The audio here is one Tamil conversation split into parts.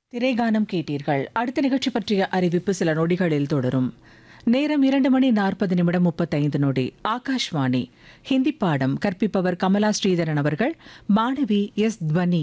திரைகானம் கேட்டீர்கள் அடுத்த நிகழ்ச்சி பற்றிய அறிவிப்பு சில நொடிகளில் தொடரும் நேரம் இரண்டு மணி நாற்பது நிமிடம் முப்பத்தைந்து நொடி ஆகாஷ்வாணி ஹிந்தி பாடம் கற்பிப்பவர் கமலா ஸ்ரீதரன் அவர்கள் மாணவி எஸ் துவனி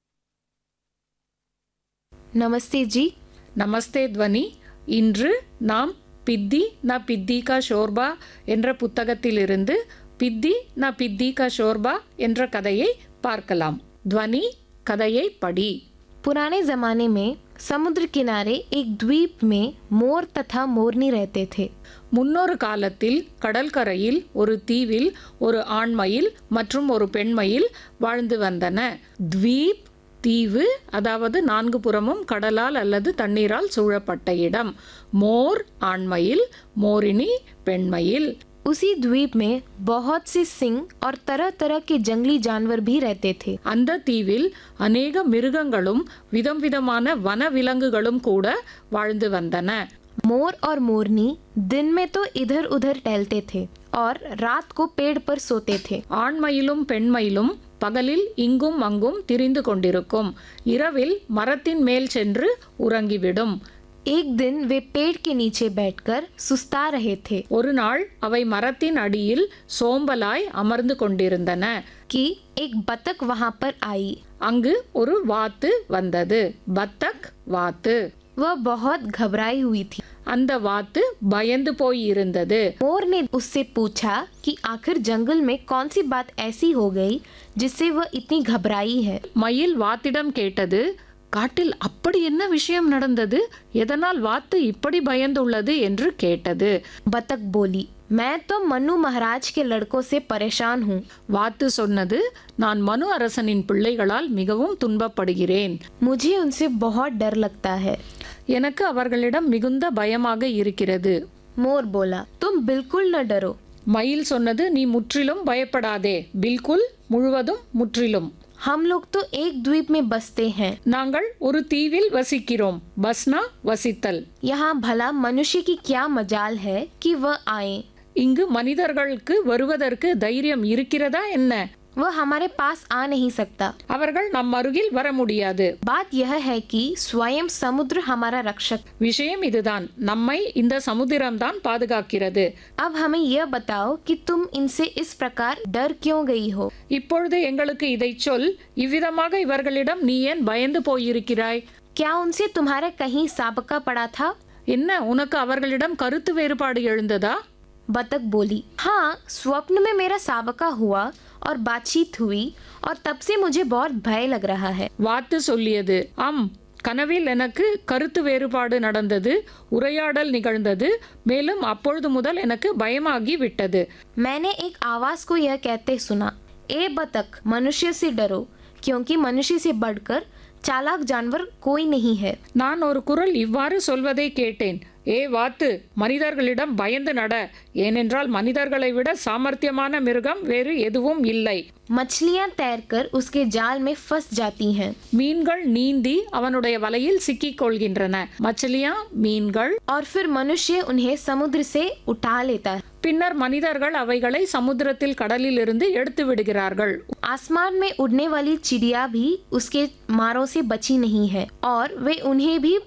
नमस्ते जी நமஸ்தே துவனி இன்று நாம் பித்தி ந பித்தி கா ஷோர்பா என்ற புத்தகத்திலிருந்து பித்தி ந பித்தி கா ஷோர்பா என்ற கதையை பார்க்கலாம் துவனி கதையை படி पुराने जमाने में समुद्र किनारे एक द्वीप में मोर तथा मोरनी रहते थे முன்னொரு காலத்தில் கடற்கரையில் ஒரு தீவில் ஒரு ஆண்மயில் மற்றும் ஒரு பெண்மயில் வாழ்ந்து வந்தன த்வீப் தீவு அதாவது நான்கு புறமும் கடலால் அல்லது தண்ணீரால் சூழப்பட்ட இடம் மோர் ஆண்மயில் மோரினி பெண்மயில் उसी द्वीप में बहुत से सिंह और तरह तरह के जंगली जानवर भी रहते थे அந்த தீவில் அநேக மிருகங்களும் விதம் விதமான வனவிலங்குகளும் கூட வாழ்ந்து வந்தன मोर और मोरनी दिन में तो इधर उधर टहलते थे और रात को पेड़ पर सोते थे ஆண்மயிலும் பெண்மயிலும் பகலில் இங்கும் அங்கும் திரிந்து கொண்டிருக்கும் இரவில் மரத்தின் மேல் சென்று உறங்கிவிடும் एक दिन वे पेड़ के नीचे बैठकर सुस्ता रहे थे ஒரு நாள் அவை மரத்தின் அடியில் சோம்பலாய் அமர்ந்து கொண்டிருந்தன कि एक बतख वहां पर आई அங்கு ஒரு வாத்து வந்தது பத்தக் வாத்து वह बहुत घबराई हुई थी அந்த வாத்து பயந்து போய் இருந்தது मोर ने उससे पूछा कि आखिर जंगल में कौन सी बात ऐसी हो गई जिससे वह इतनी घबराई है மயில் வாத்திடம் கேட்டது காட்டில் அப்படி என்ன விஷயம் நடந்தது எதனால் வாத்து இப்படி பயந்துள்ளது என்று கேட்டது बतख बोली मैं तो मनु महाराज के लड़कों से परेशान हूँ வாத்து சொன்னது நான் மனு அரசனின் பிள்ளைகளால் மிகவும் துன்பப்படுகிறேன் मुझे उनसे बहुत डर लगता है எனக்கு அவர்களிடம் மிகுந்த பயமாக இருக்கிறது मोर बोला तुम बिल्कुल न डरो மயில் சொன்னது நீ முற்றிலும் பயப்படாதே பில்குல் முழுவதும் முற்றிலும் हम लोग तो एक द्वीप में बसते हैं நாங்கள் ஒரு தீவில் வசிக்கிறோம் பஸ்னா வசித்தல் यहाँ भला मनुष्य की क्या मजाल है कि वह आए இங்கு மனிதர்களுக்கு வருவதற்கு தைரியம் இருக்கிறதா என்ன वह हमारे पास आ नहीं सकता அவர்கள் நம் அருகில் வர முடியாது बात यह है कि स्वयं समुद्र हमारा रक्षक விஷயம் இதுதான் நம்மை இந்த சமுத்திரம்தான் பாதுகாக்கிறது अब हमें यह बताओ कि तुम इनसे इस प्रकार डर क्यों गई हो இப்பொழுது எங்களுக்கு இதை சொல் இவ்விதமாக இவர்களிடம் நீ ஏன் பயந்து போயிருக்கிறாய் क्या उनसे तुम्हारे कहीं साबका पड़ा था என்ன உனக்கு அவர்களிடம் கருத்து வேறுபாடு எழுந்ததா बतख बोली हाँ स्वप्न में मेरा साबका हुआ और बातचीत हुई और तब से मुझे बहुत भय लग रहा है வாத்து சொல்லியது ஆம் கனவில் எனக்கு கருத்து வேறுபாடு நடந்தது உரையாடல் நிகழ்ந்தது மேலும் அப்பொழுது முதல் எனக்கு பயமாகி விட்டது मैंने एक आवाज को यह कहते सुना ए बतख मनुष्य से डरो क्योंकि मनुष्य से बढ़कर चालाक जानवर कोई नहीं है நான் ஒரு குரல் இவ்வாறு சொல்வதை கேட்டேன் ஏ வாத்து மனிதர்களிடம் பயந்து நட ஏனென்றால் மனிதர்களை விட சாமர்த்தியமான மிருகம் வேறு எதுவும் இல்லை मछलियां तैरकर उसके जाल में फंस जाती हैं மீன்கள் நீந்தி அவனுடைய வலையில் சிக்கிக் கொள்கின்றன மச்சலியா மீன்கள் और फिर मनुष्य उन्हें समुद्र से उठा लेता है பின்னர் மனிதர்கள் அவைகளை சமுத்திரத்தில் கடலில் இருந்து எடுத்து விடுகிறார்கள் आसमान में उड़ने वाली चिड़िया भी उसके मारों से बची नहीं है और वे उन्हें भी